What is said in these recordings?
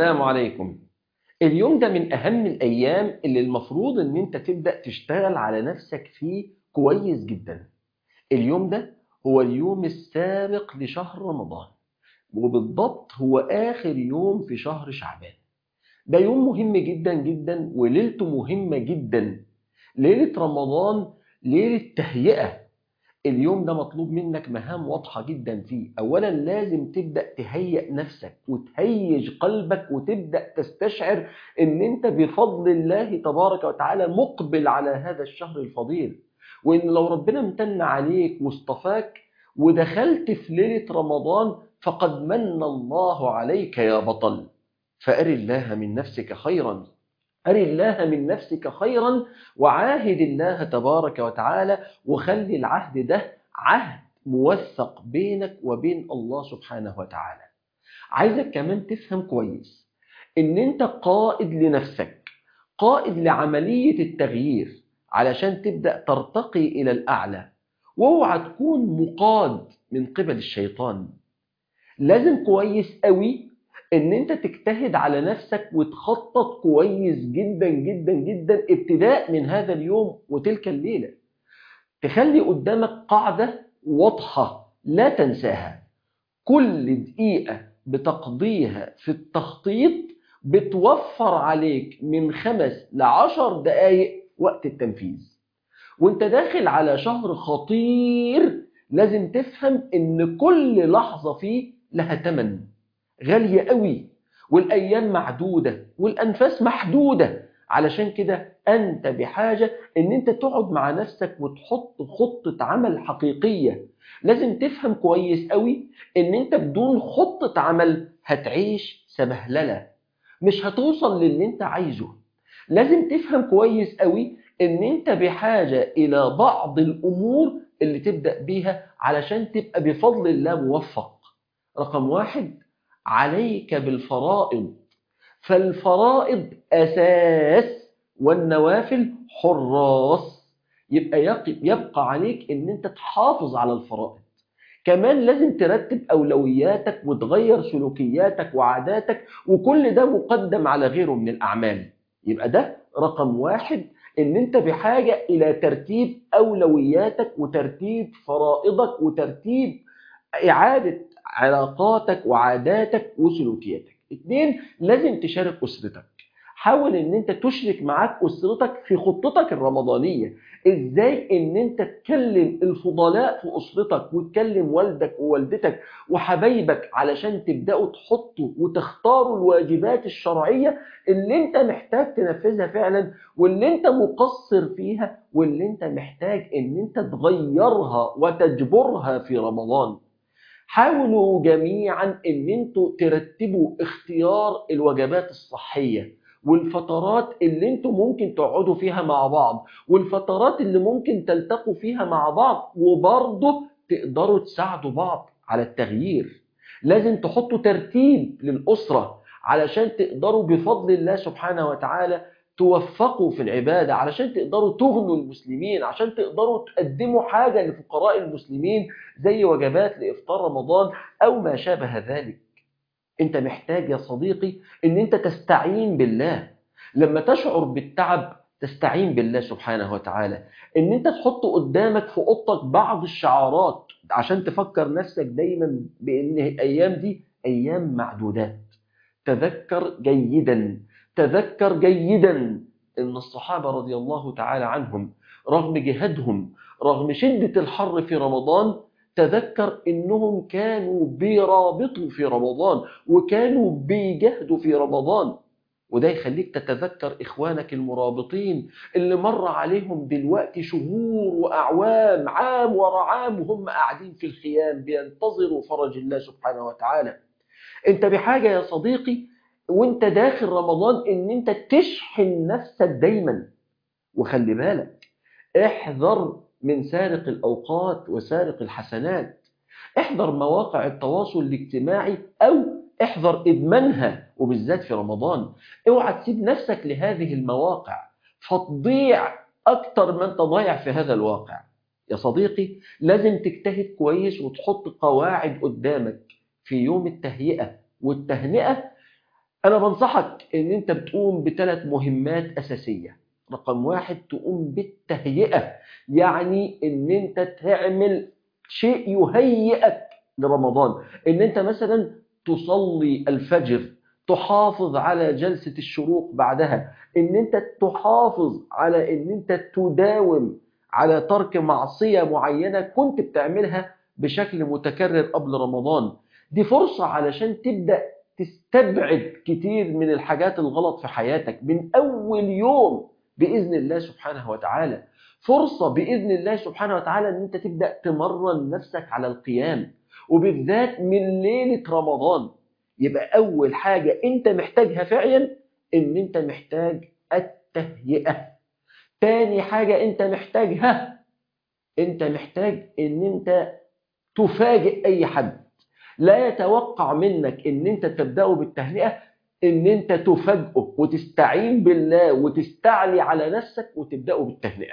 السلام عليكم اليوم ده من أهم الأيام اللي المفروض إن أنت تبدأ تشتغل على نفسك فيه كويس جدا اليوم ده هو اليوم السابق لشهر رمضان وبالضبط هو آخر يوم في شهر شعبان ده يوم مهم جدا جدا وليلته مهمة جدا ليلة رمضان ليلة تهيئة اليوم ده مطلوب منك مهام واضحة جدا فيه أولا لازم تبدأ تهيئ نفسك وتهيج قلبك وتبدأ تستشعر أن أنت بفضل الله تبارك وتعالى مقبل على هذا الشهر الفضيل وأن لو ربنا امتن عليك واصطفاك ودخلت في ليلة رمضان فقد من الله عليك يا بطل فأر الله من نفسك خيرا أر الله من نفسك خيرا وعاهد الله تبارك وتعالى وخلي العهد ده عهد موثق بينك وبين الله سبحانه وتعالى عايزك كمان تفهم كويس ان انت قائد لنفسك قائد لعملية التغيير علشان تبدأ ترتقي إلى الأعلى واوعى تكون مقاد من قبل الشيطان لازم كويس قوي ان انت تجتهد على نفسك وتخطط كويس جدا جدا جدا ابتداء من هذا اليوم وتلك الليلة تخلي قدامك قاعدة واضحة لا تنساها كل دقيقة بتقضيها في التخطيط بتوفر عليك من خمس لعشر دقايق وقت التنفيذ وانت داخل على شهر خطير لازم تفهم ان كل لحظة فيه لها تمن غالية قوي والأيام معدودة والأنفاس محدودة علشان كده أنت بحاجة أن أنت تقعد مع نفسك وتحط خطة عمل حقيقية لازم تفهم كويس قوي أن أنت بدون خطة عمل هتعيش سبهللة مش هتوصل للي أنت عايزه لازم تفهم كويس قوي أن أنت بحاجة إلى بعض الأمور اللي تبدأ بيها علشان تبقى بفضل الله موفق رقم واحد عليك بالفرائض فالفرائض أساس والنوافل حراس يبقى يبقى عليك ان انت تحافظ على الفرائض كمان لازم ترتب أولوياتك وتغير سلوكياتك وعاداتك وكل ده مقدم على غيره من الأعمال يبقى ده رقم واحد ان انت بحاجة الى ترتيب أولوياتك وترتيب فرائضك وترتيب إعادة علاقاتك وعاداتك وسلوكياتك اثنين لازم تشارك أسرتك حاول ان انت تشرك معاك أسرتك في خطتك الرمضانية ازاي ان انت تكلم الفضلاء في أسرتك وتكلم والدك ووالدتك وحبايبك علشان تبدأوا تحطوا وتختاروا الواجبات الشرعية اللي انت محتاج تنفذها فعلا واللي انت مقصر فيها واللي انت محتاج ان انت تغيرها وتجبرها في رمضان حاولوا جميعا ان انتوا ترتبوا اختيار الوجبات الصحية والفترات اللي انتوا ممكن تقعدوا فيها مع بعض والفترات اللي ممكن تلتقوا فيها مع بعض وبرضه تقدروا تساعدوا بعض على التغيير لازم تحطوا ترتيب للأسرة علشان تقدروا بفضل الله سبحانه وتعالى توفقوا في العبادة علشان تقدروا تغنوا المسلمين عشان تقدروا تقدموا حاجة لفقراء المسلمين زي وجبات لإفطار رمضان أو ما شابه ذلك انت محتاج يا صديقي ان انت تستعين بالله لما تشعر بالتعب تستعين بالله سبحانه وتعالى ان انت تحط قدامك في اوضتك بعض الشعارات عشان تفكر نفسك دايما بان الايام دي ايام معدودات تذكر جيدا تذكر جيدا ان الصحابة رضي الله تعالى عنهم رغم جهادهم رغم شدة الحر في رمضان تذكر انهم كانوا بيرابطوا في رمضان وكانوا بيجهدوا في رمضان وده يخليك تتذكر إخوانك المرابطين اللي مر عليهم دلوقتي شهور وأعوام عام ورا عام وهم قاعدين في الخيام بينتظروا فرج الله سبحانه وتعالى انت بحاجة يا صديقي وانت داخل رمضان ان انت تشحن نفسك دايما وخلي بالك احذر من سارق الأوقات وسارق الحسنات احذر مواقع التواصل الاجتماعي أو احذر إدمانها وبالذات في رمضان اوعى تسيب نفسك لهذه المواقع فتضيع أكتر ما انت ضايع في هذا الواقع يا صديقي لازم تجتهد كويس وتحط قواعد قدامك في يوم التهيئة والتهنئة أنا بنصحك إن أنت بتقوم بثلاث مهمات أساسية رقم واحد تقوم بالتهيئة يعني إن أنت تعمل شيء يهيئك لرمضان إن أنت مثلا تصلي الفجر تحافظ على جلسة الشروق بعدها إن أنت تحافظ على إن أنت تداوم على ترك معصية معينة كنت بتعملها بشكل متكرر قبل رمضان دي فرصة علشان تبدأ تستبعد كتير من الحاجات الغلط في حياتك من أول يوم بإذن الله سبحانه وتعالى فرصة بإذن الله سبحانه وتعالى أن أنت تبدأ تمرن نفسك على القيام وبالذات من ليلة رمضان يبقى أول حاجة أنت محتاجها فعلا أن أنت محتاج التهيئة تاني حاجة أنت محتاجها أنت محتاج أن أنت تفاجئ أي حد لا يتوقع منك أن أنت تبدأه بالتهنئة أن أنت تفاجئه وتستعين بالله وتستعلي على نفسك وتبدأه بالتهنئة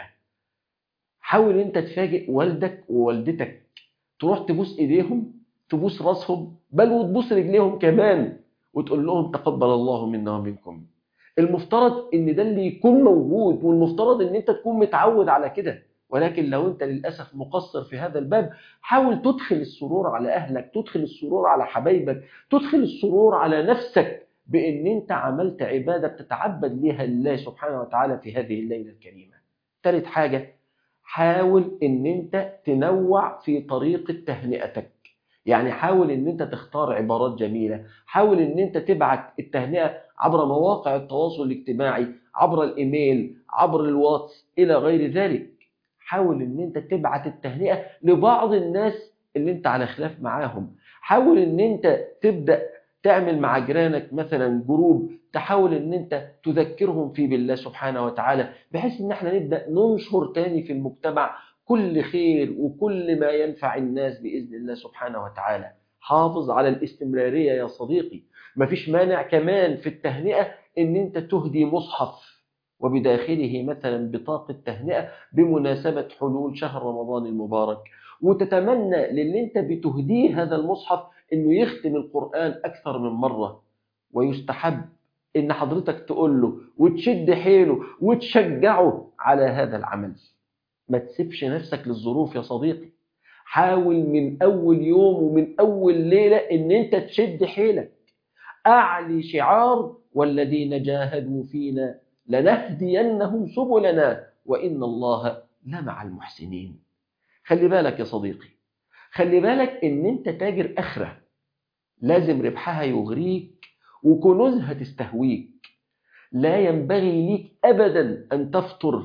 حاول أنت تفاجئ والدك ووالدتك تروح تبوس إيديهم تبوس راسهم بل وتبوس رجليهم كمان وتقول لهم تقبل الله منا ومنكم المفترض ان ده اللي يكون موجود والمفترض ان انت تكون متعود على كده ولكن لو انت للاسف مقصر في هذا الباب حاول تدخل السرور على اهلك تدخل السرور على حبايبك تدخل السرور على نفسك بان انت عملت عباده بتتعبد ليها لله سبحانه وتعالى في هذه الليله الكريمه ثالث حاجه حاول ان انت تنوع في طريقه تهنئتك يعني حاول ان انت تختار عبارات جميلة حاول ان انت تبعت التهنئة عبر مواقع التواصل الاجتماعي عبر الايميل عبر الواتس الى غير ذلك حاول ان انت تبعت التهنئة لبعض الناس اللي انت على خلاف معاهم حاول ان انت تبدأ تعمل مع جيرانك مثلا جروب تحاول ان انت تذكرهم فيه بالله سبحانه وتعالى بحيث ان احنا نبدأ ننشر تاني في المجتمع كل خير وكل ما ينفع الناس بإذن الله سبحانه وتعالى حافظ على الاستمرارية يا صديقي مفيش مانع كمان في التهنئة ان انت تهدي مصحف وبداخله مثلا بطاقة تهنئة بمناسبة حلول شهر رمضان المبارك وتتمنى للي انت بتهديه هذا المصحف انه يختم القرآن اكثر من مرة ويستحب ان حضرتك تقول له وتشد حيله وتشجعه على هذا العمل ما تسيبش نفسك للظروف يا صديقي حاول من أول يوم ومن أول ليلة إن أنت تشد حيلك أعلي شعار والذين جاهدوا فينا لنهدينهم سبلنا وإن الله لمع المحسنين خلي بالك يا صديقي خلي بالك إن أنت تاجر أخرة لازم ربحها يغريك وكنوزها تستهويك لا ينبغي ليك أبدا أن تفطر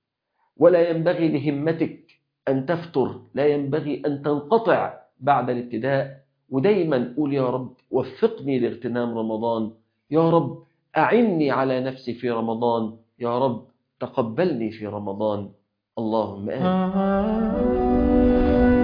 ولا ينبغي لهمتك أن تفتر لا ينبغي أن تنقطع بعد الابتداء ودايما قول يا رب وفقني لاغتنام رمضان يا رب أعني على نفسي في رمضان يا رب تقبلني في رمضان اللهم آمين